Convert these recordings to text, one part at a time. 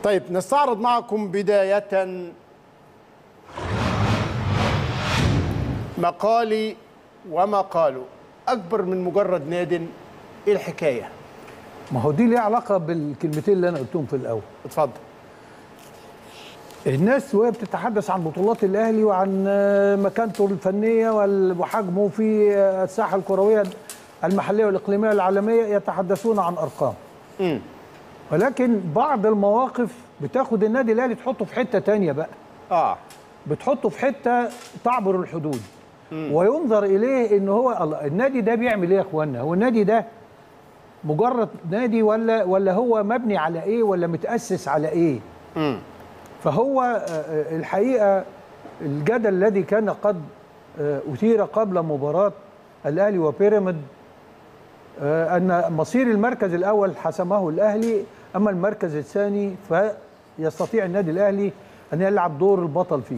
طيب نستعرض معكم بداية مقالي وما قالوا أكبر من مجرد ناد إيه الحكاية؟ ما هو دي ليها علاقه بالكلمتين اللي انا قلتهم في الاول اتفضل الناس وهي بتتحدث عن بطولات الاهلي وعن آه، مكانته الفنيه وال- وحجمه في آه، الساحه الكرويه المحليه والاقليميه والعالميه يتحدثون عن ارقام مم. ولكن بعض المواقف بتاخد النادي الاهلي تحطه في حته تانية بقى آه بتحطه في حته تعبر الحدود وينظر اليه ان هو الله النادي ده بيعمل ايه يا اخوانا هو النادي ده مجرد نادي ولا ولا هو مبني على ايه ولا متاسس على ايه مم. فهو آه، آه، الحقيقه الجدل الذي كان قد آه، اثير قبل مباراه الاهلي وبيراميد آه، ان مصير المركز الاول حسمه الاهلي اما المركز الثاني فيستطيع النادي الاهلي ان يلعب دور البطل فيه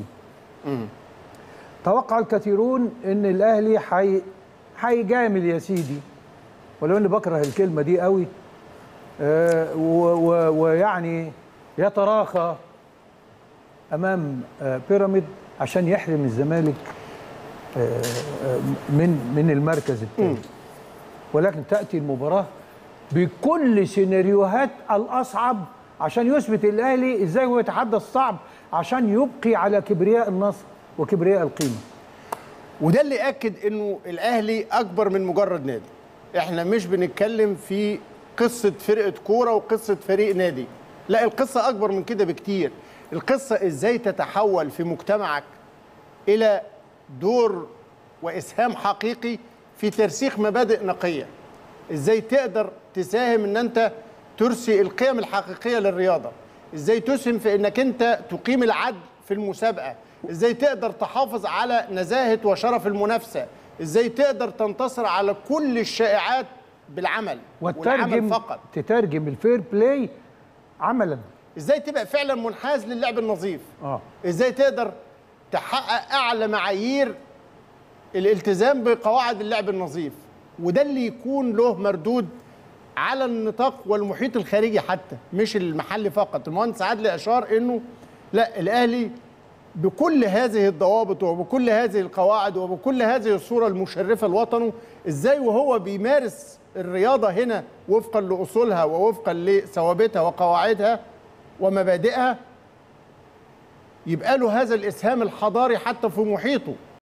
توقع الكثيرون ان الاهلي حي هيجامل يا سيدي ولو اني بكره الكلمه دي قوي آه، و- و- ويعني يتراخى امام آه، بيراميد عشان يحرم الزمالك آه، آه، من من المركز الثاني ولكن تاتي المباراه بكل سيناريوهات الاصعب عشان يثبت الاهلي ازاي هو يتحدى الصعب عشان يبقي على كبرياء النصر وكبرياء القيمه وده اللي أكد إنه الأهلي أكبر من مجرد نادي إحنا مش بنتكلم في قصة فرقة كورة وقصة فريق نادي لا القصة أكبر من كده بكتير القصة إزاي تتحول في مجتمعك إلى دور وإسهام حقيقي في ترسيخ مبادئ نقية إزاي تقدر تساهم إن أنت ترسي القيم الحقيقية للرياضة إزاي تسهم في إنك أنت تقيم العدل في المسابقة إزاي تقدر تحافظ على نزاهة وشرف المنافسة إزاي تقدر تنتصر على كل الشائعات بالعمل والعمل وتترجم فقط تترجم الفير بلاي عملا إزاي تبقى فعلا منحاز للعب النظيف اه ازاي تقدر تحقق اعلى معايير الالتزام بقواعد اللعب النظيف وده اللي يكون له مردود على النطاق والمحيط الخارجي حتى مش المحلي فقط المهندس عادل اشار انه لا الاهلي بكل هذه الضوابط وبكل هذه القواعد وبكل هذه الصوره المشرفه لوطنه ازاي وهو بيمارس الرياضه هنا وفقا لاصولها ووفقا لثوابتها وقواعدها ومبادئها يبقى له هذا الاسهام الحضاري حتى في محيطه